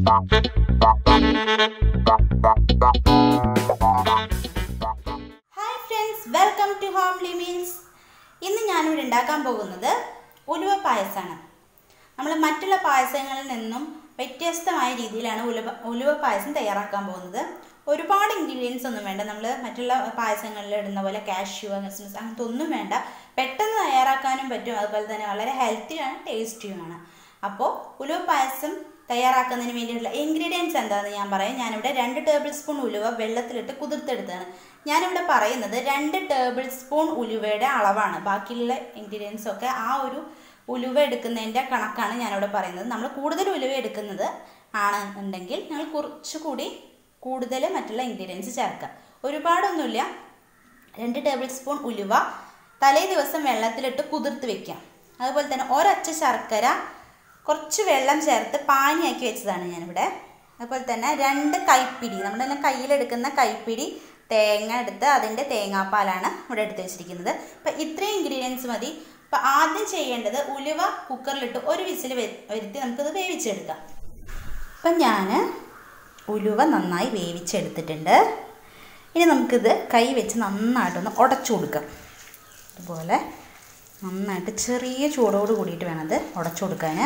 Hi friends welcome to homely meals ഇന്ന് ഞാനിവിടെ ഉണ്ടാക്കാൻ പോകുന്നത് ഉലുവ പായസമാണ് നമ്മൾ മറ്റുള്ള പായസങ്ങളിൽ നിന്നും വ്യത്യസ്തമായ രീതിയിലാണ് ഉലുവ ഉലുവ പായസം തയ്യാറാക്കാൻ പോകുന്നത് ഒരുപാട് ഇൻഗ്രീഡിയൻസ് ഒന്നും വേണ്ട നമ്മൾ മറ്റുള്ള പായസങ്ങളിൽ ഇടുന്ന പോലെ കാഷ്യൂ കിസ്മിസ് അങ്ങനത്തെ ഒന്നും വേണ്ട പെട്ടെന്ന് തയ്യാറാക്കാനും പറ്റും അതുപോലെ തന്നെ വളരെ ഹെൽത്തിയാണ് ടേസ്റ്റിയുമാണ് അപ്പോൾ ഉലുവ പായസം തയ്യാറാക്കുന്നതിന് വേണ്ടിയിട്ടുള്ള ഇൻഗ്രീഡിയൻസ് എന്താണെന്ന് ഞാൻ പറയാം ഞാനിവിടെ രണ്ട് ടേബിൾ സ്പൂൺ ഉലുവ വെള്ളത്തിലിട്ട് കുതിർത്തെടുത്തതാണ് ഞാനിവിടെ പറയുന്നത് രണ്ട് ടേബിൾ സ്പൂൺ ഉലുവയുടെ അളവാണ് ബാക്കിയുള്ള ഇൻഗ്രീഡിയൻസ് ഒക്കെ ആ ഒരു ഉലുവ എടുക്കുന്നതിൻ്റെ കണക്കാണ് ഞാനിവിടെ പറയുന്നത് നമ്മൾ കൂടുതൽ ഉലുവ എടുക്കുന്നത് ആണെന്നുണ്ടെങ്കിൽ ഞങ്ങൾ കുറച്ചുകൂടി കൂടുതൽ മറ്റുള്ള ഇൻഗ്രീഡിയൻസ് ചേർക്കുക ഒരുപാടൊന്നുമില്ല രണ്ട് ടേബിൾ സ്പൂൺ ഉലുവ തലേ ദിവസം വെള്ളത്തിലിട്ട് കുതിർത്ത് വെക്കാം അതുപോലെ തന്നെ ഒരച്ച ശർക്കര കുറച്ച് വെള്ളം ചേർത്ത് പാനിയാക്കി വെച്ചതാണ് ഞാനിവിടെ അതുപോലെ തന്നെ രണ്ട് കൈപ്പിടി നമ്മുടെ തന്നെ കയ്യിലെടുക്കുന്ന കൈപ്പിടി തേങ്ങ എടുത്ത് അതിൻ്റെ തേങ്ങാപ്പാലാണ് ഇവിടെ എടുത്ത് വെച്ചിരിക്കുന്നത് അപ്പം ഇത്രയും ഇൻഗ്രീഡിയൻസ് മതി അപ്പം ആദ്യം ചെയ്യേണ്ടത് ഉലുവ കുക്കറിലിട്ട് ഒരു വിസിൽ വരുത്തി നമുക്കത് വേവിച്ചെടുക്കാം അപ്പം ഞാൻ ഉലുവ നന്നായി വേവിച്ചെടുത്തിട്ടുണ്ട് ഇനി നമുക്കിത് കൈ വെച്ച് നന്നായിട്ടൊന്ന് ഉടച്ചു കൊടുക്കാം അതുപോലെ നന്നായിട്ട് ചെറിയ ചൂടോട് കൂടിയിട്ട് വേണം അത് ഉടച്ചു കൊടുക്കാൻ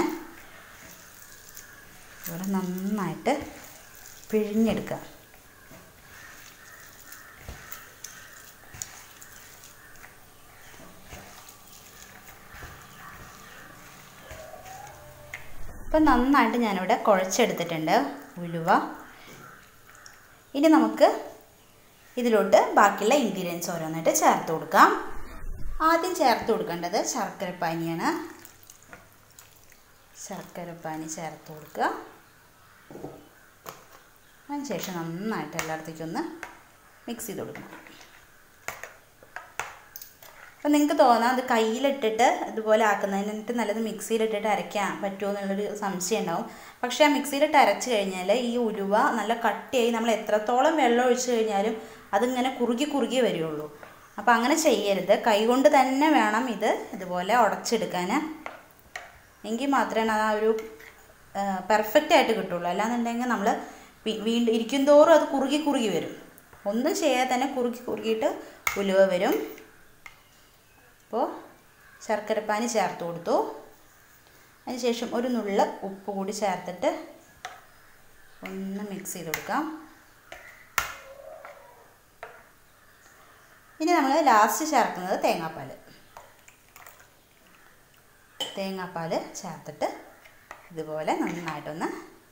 അതുപോലെ നന്നായിട്ട് പിഴിഞ്ഞെടുക്കുക ഇപ്പം നന്നായിട്ട് ഞാനിവിടെ കുഴച്ചെടുത്തിട്ടുണ്ട് ഉലുവ ഇനി നമുക്ക് ഇതിലോട്ട് ബാക്കിയുള്ള ഇൻഗ്രീഡിയൻസ് ഓരോന്നായിട്ട് ചേർത്ത് കൊടുക്കാം ആദ്യം ചേർത്ത് കൊടുക്കേണ്ടത് ശർക്കരപ്പാനിയാണ് ശർക്കരപ്പാനി ചേർത്ത് കൊടുക്കുക അതിനുശേഷം നന്നായിട്ട് എല്ലായിടത്തേക്കും ഒന്ന് മിക്സ് ചെയ്ത് കൊടുക്കണം അപ്പം നിങ്ങൾക്ക് തോന്നാം അത് കയ്യിലിട്ടിട്ട് ഇതുപോലെ ആക്കുന്നതിനിട്ട് നല്ലത് മിക്സിയിലിട്ടിട്ട് അരയ്ക്കാൻ പറ്റുമോ എന്നുള്ളൊരു സംശയം ഉണ്ടാവും പക്ഷേ ആ മിക്സിയിലിട്ട് അരച്ച് കഴിഞ്ഞാൽ ഈ ഉലുവ നല്ല കട്ടിയായി നമ്മൾ എത്രത്തോളം വെള്ളം ഒഴിച്ച് കഴിഞ്ഞാലും അതിങ്ങനെ കുറുകി കുറുകി വരുള്ളൂ അപ്പോൾ അങ്ങനെ ചെയ്യരുത് കൈകൊണ്ട് തന്നെ വേണം ഇത് ഇതുപോലെ ഉടച്ചെടുക്കാൻ എങ്കിൽ മാത്രമേ ആ ഒരു പെർഫെക്റ്റ് ആയിട്ട് കിട്ടുള്ളൂ അല്ലാന്നുണ്ടെങ്കിൽ നമ്മൾ വീണ്ടും ഇരിക്കും തോറും അത് കുറുകി കുറുകി വരും ഒന്നും ചെയ്യാതെ തന്നെ കുറുകി കുറുകിയിട്ട് ഉലുവ വരും അപ്പോൾ ശർക്കരപ്പാനി ചേർത്ത് കൊടുത്തു അതിനുശേഷം ഒരു നുള്ള ഉപ്പ് കൂടി ചേർത്തിട്ട് ഒന്ന് മിക്സ് ചെയ്ത് കൊടുക്കാം ഇനി നമ്മൾ ലാസ്റ്റ് ചേർക്കുന്നത് തേങ്ങാപ്പാൽ തേങ്ങാപ്പാൽ ചേർത്തിട്ട് ഇതുപോലെ നന്നായിട്ടൊന്ന്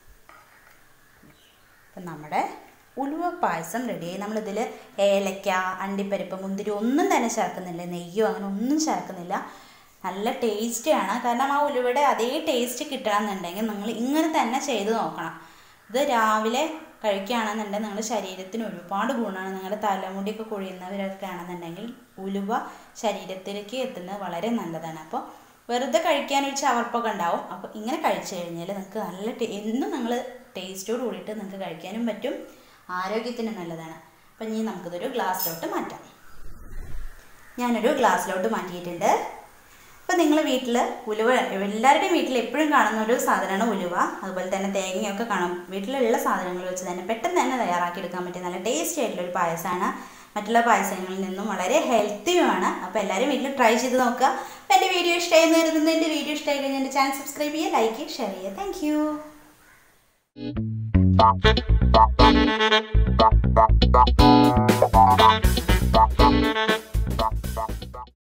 ഇപ്പം നമ്മുടെ ഉലുവ പായസം റെഡിയായി നമ്മളിതിൽ ഏലക്ക അണ്ടിപ്പരിപ്പ് മുന്തിരി ഒന്നും തന്നെ ചേർക്കുന്നില്ല നെയ്യോ അങ്ങനെ ഒന്നും ചേർക്കുന്നില്ല നല്ല ടേസ്റ്റിയാണ് കാരണം ആ ഉലുവയുടെ അതേ ടേസ്റ്റ് കിട്ടണമെന്നുണ്ടെങ്കിൽ നിങ്ങൾ ഇങ്ങനെ തന്നെ ചെയ്ത് നോക്കണം ഇത് രാവിലെ കഴിക്കുകയാണെന്നുണ്ടെങ്കിൽ നിങ്ങളുടെ ശരീരത്തിന് ഒരുപാട് ഗുണമാണ് നിങ്ങളുടെ തലമുടിയൊക്കെ കൊഴിയുന്നവരൊക്കെ ആണെന്നുണ്ടെങ്കിൽ ഉലുവ ശരീരത്തിലേക്ക് എത്തുന്നത് വളരെ നല്ലതാണ് അപ്പോൾ വെറുതെ കഴിക്കാനൊരു ചവർപ്പൊക്കെ ഉണ്ടാവും അപ്പോൾ ഇങ്ങനെ കഴിച്ചു കഴിഞ്ഞാൽ നിങ്ങൾക്ക് നല്ല എന്നും നിങ്ങൾ ടേസ്റ്റോട് കൂടിയിട്ട് നിങ്ങൾക്ക് കഴിക്കാനും പറ്റും ആരോഗ്യത്തിന് നല്ലതാണ് അപ്പം ഇനി നമുക്കിതൊരു ഗ്ലാസ്സിലോട്ട് മാറ്റാം ഞാനൊരു ഗ്ലാസ്സിലോട്ട് മാറ്റിയിട്ടുണ്ട് അപ്പം നിങ്ങൾ വീട്ടിൽ ഉലുവ എല്ലാവരുടെയും വീട്ടിൽ എപ്പോഴും കാണുന്ന ഒരു സാധനമാണ് ഉലുവ അതുപോലെ തന്നെ തേങ്ങയൊക്കെ കാണും വീട്ടിലുള്ള സാധനങ്ങൾ വെച്ച് തന്നെ പെട്ടെന്ന് തന്നെ തയ്യാറാക്കിയെടുക്കാൻ പറ്റിയ നല്ല ടേസ്റ്റി ആയിട്ടുള്ള ഒരു പായസമാണ് മറ്റുള്ള പായസങ്ങളിൽ നിന്നും വളരെ ഹെൽത്തിയുമാണ് അപ്പോൾ എല്ലാവരും വീട്ടിൽ ട്രൈ ചെയ്ത് നോക്കുക അപ്പോൾ എൻ്റെ വീഡിയോ ഇഷ്ടമായി എന്ന് കരുതുന്നു എൻ്റെ വീഡിയോ ഇഷ്ടമായി കഴിഞ്ഞാൽ എൻ്റെ ചാനൽ സബ്സ്ക്രൈബ് ചെയ്യുക ലൈക്ക് ചെയ്യുക ഷെയർ ചെയ്യുക താങ്ക് യു Thank you.